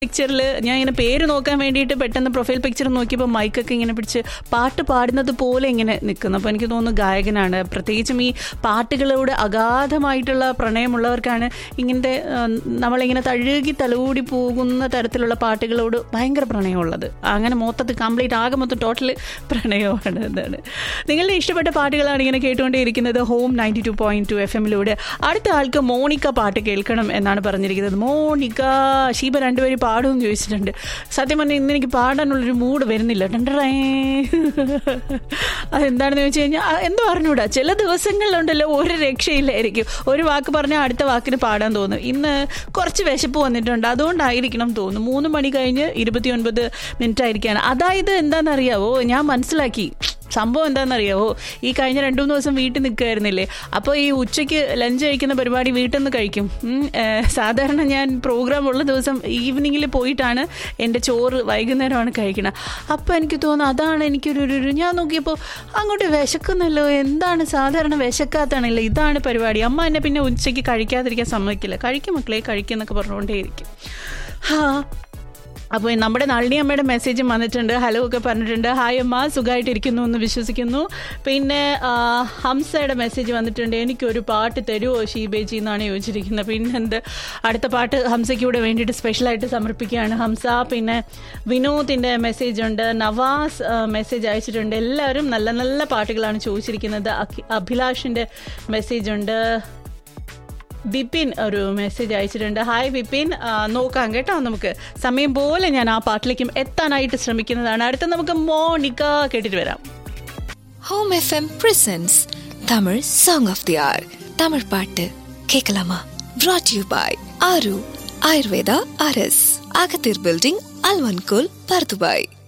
പിക്ചറിൽ ഞാൻ ഇങ്ങനെ പേര് നോക്കാൻ വേണ്ടിയിട്ട് പെട്ടെന്ന് പ്രൊഫൈൽ പിക്ചർ നോക്കിയപ്പോൾ മൈക്കൊക്കെ ഇങ്ങനെ പിടിച്ച് പാട്ട് പാടുന്നത് പോലെ ഇങ്ങനെ നിൽക്കുന്നു അപ്പോൾ എനിക്ക് തോന്നുന്നു ഗായകനാണ് പ്രത്യേകിച്ചും ഈ പാട്ടുകളോട് അഗാധമായിട്ടുള്ള പ്രണയമുള്ളവർക്കാണ് ഇങ്ങനത്തെ ആ, നമ്മളിങ്ങനെ തഴുകി തലോടി പോകുന്ന തരത്തിലുള്ള പാട്ടുകളോട് ഭയങ്കര പ്രണയമുള്ളത് അങ്ങനെ മൊത്തത്തിൽ കംപ്ലീറ്റ് ആകെ മൊത്തം ടോട്ടൽ പ്രണയമാണ് എന്താണ് നിങ്ങളുടെ ഇഷ്ടപ്പെട്ട പാട്ടുകളാണ് ഇങ്ങനെ കേട്ടുകൊണ്ടേയിരിക്കുന്നത് home ninety two point two F എമ്മിലൂടെ അടുത്ത ആൾക്ക് മോണിക്ക പാട്ട് കേൾക്കണം എന്നാണ് പറഞ്ഞിരിക്കുന്നത് മോണിക്ക ഷീബ രണ്ടുപേരും പാടുമെന്ന് ചോദിച്ചിട്ടുണ്ട് സത്യം പറഞ്ഞാൽ ഇന്ന് എനിക്ക് പാടാനുള്ളൊരു മൂഡ് വരുന്നില്ല ടണ്ടറേ അതെന്താണെന്ന് ചോദിച്ചു കഴിഞ്ഞാൽ ആ, എന്തോ അറിഞ്ഞൂടാ ചില ദിവസങ്ങളിലുണ്ടല്ലോ ഒരു രക്ഷയില്ലായിരിക്കും ഒരു വാക്ക് പറഞ്ഞാൽ അടുത്ത വാക്കിന് പാടാൻ തോന്നും ഇന്ന് കുറച്ച് വിശപ്പ് വന്നിട്ടുണ്ട് അതുകൊണ്ടായിരിക്കണം തോന്നുന്നു മൂന്ന് മണി കഴിഞ്ഞ് ഇരുപത്തിയൊൻപത് മിനിറ്റ് ആയിരിക്കാണ് അതായത് എന്താണെന്നറിയാവോ ഞാൻ മനസ്സിലാക്കി സംഭവം എന്താണെന്നറിയാവോ ഈ കഴിഞ്ഞ രണ്ടു മൂന്ന് ദിവസം വീട്ടിൽ നിൽക്കുമായിരുന്നില്ലേ അപ്പോൾ ഈ ഉച്ചയ്ക്ക് ലഞ്ച് കഴിക്കുന്ന പരിപാടി വീട്ടിൽ നിന്ന് കഴിക്കും ഉം, ഏഹ്, സാധാരണ ഞാൻ പ്രോഗ്രാം ഉള്ള ദിവസം ഈവനിങ്ങിൽ പോയിട്ടാണ് എൻ്റെ ചോറ് വൈകുന്നേരമാണ് കഴിക്കുന്നത് അപ്പോൾ എനിക്ക് തോന്നുന്നു അതാണ് എനിക്കൊരു ഒരു- ഒരു ഞാൻ നോക്കിയപ്പോൾ അങ്ങോട്ട് വിശക്കുന്നല്ലോ എന്താണ് സാധാരണ വിശക്കാത്താണല്ലോ ഇതാണ് പരിപാടി അമ്മ എന്നെ പിന്നെ ഉച്ചയ്ക്ക് കഴിക്കാതിരിക്കാൻ സമ്മതിക്കില്ല കഴിക്കും മക്കളെ കഴിക്കുന്നൊക്കെ പറഞ്ഞുകൊണ്ടേയിരിക്കും ഹാ അപ്പോൾ നമ്മുടെ നളിനി അമ്മയുടെ മെസ്സേജും വന്നിട്ടുണ്ട് ഹലോ ഒക്കെ പറഞ്ഞിട്ടുണ്ട് ഹായ് അമ്മ സുഖമായിട്ടിരിക്കുന്നു എന്ന് വിശ്വസിക്കുന്നു പിന്നെ ആ, ഹംസയുടെ മെസ്സേജ് വന്നിട്ടുണ്ട് എനിക്കൊരു പാട്ട് തരുമോ ഷീബേജി എന്നാണ് ചോദിച്ചിരിക്കുന്നത് പിന്നെ എന്ത് അടുത്ത പാട്ട് ഹംസയ്ക്ക് കൂടെ വേണ്ടിയിട്ട് സ്പെഷ്യലായിട്ട് സമർപ്പിക്കുകയാണ് ഹംസ പിന്നെ വിനോദിൻ്റെ മെസ്സേജ് ഉണ്ട് നവാസ് ആ, മെസ്സേജ് അയച്ചിട്ടുണ്ട് എല്ലാവരും നല്ല നല്ല പാട്ടുകളാണ് ചോദിച്ചിരിക്കുന്നത് അഖി- അഭിലാഷിൻ്റെ മെസ്സേജ് ഉണ്ട് ബിപിൻ ഒരു മെസ്സേജ് അയച്ചിട്ടുണ്ട് ഹായ് ബിപിൻ ആ, നോക്കാം കേട്ടോ നമുക്ക് സമയം പോലെ ഞാൻ ആ പാട്ടിലേക്കും എത്താനായിട്ട് ശ്രമിക്കുന്നതാണ് അടുത്ത നമുക്ക് മോണിക്ക കേട്ടിട്ട് വരാം home FM presents Tamil song of the hour Tamil பாட்டு கேட்கலாமா brought யூ பாய் ஆரு ஆயுர்வேதா அரஸ் அகத்தீர் பில்டிங் அல்வன்கோல் பர்துபாய்